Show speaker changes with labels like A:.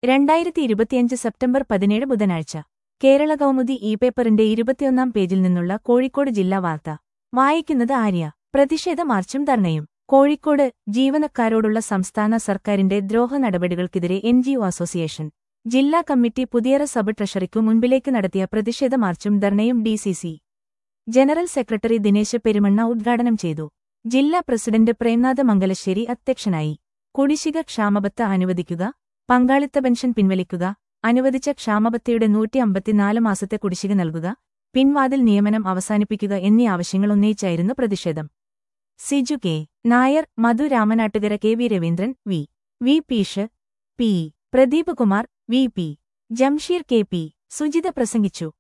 A: രണ്ടായിരത്തി ഇരുപത്തിയഞ്ച് സെപ്റ്റംബർ പതിനേഴ് ബുധനാഴ്ച കേരള കൗമുദി ഇ പേപ്പറിന്റെ ഇരുപത്തിയൊന്നാം പേജിൽ നിന്നുള്ള കോഴിക്കോട് ജില്ലാ വാർത്ത വായിക്കുന്നത് ആര്യ പ്രതിഷേധ മാർച്ചും ധർണയും കോഴിക്കോട് ജീവനക്കാരോടുള്ള സംസ്ഥാന സർക്കാരിന്റെ ദ്രോഹ നടപടികൾക്കെതിരെ എൻജിഒ അസോസിയേഷൻ ജില്ലാ കമ്മിറ്റി പുതിയറ സബ് ട്രഷറിക്കു മുൻപിലേക്ക് നടത്തിയ പ്രതിഷേധ മാർച്ചും ധർണയും DCC general secretary Dinesh Perumanna ഉദ്ഘാടനം ചെയ്തു ജില്ലാ പ്രസിഡന്റ് പ്രേംനാഥ മംഗലശ്ശേരി അധ്യക്ഷനായി കുടിശ്ശിക ക്ഷാമബത്ത അനുവദിക്കുക പങ്കാളിത്ത പെൻഷൻ പിൻവലിക്കുക അനുവദിച്ച ക്ഷാമബത്തയുടെ നൂറ്റി അമ്പത്തിനാല് മാസത്തെ കുടിശ്ശിക നൽകുക പിൻവാതിൽ നിയമനം അവസാനിപ്പിക്കുക എന്നീ ആവശ്യങ്ങൾ ഉന്നയിച്ചായിരുന്നു പ്രതിഷേധം Siju K Nair Madhu Ramanattukara K V Raveendran V V Peesh P Pradeep Kumar V P Jamsheer K P Sujitha പ്രസംഗിച്ചു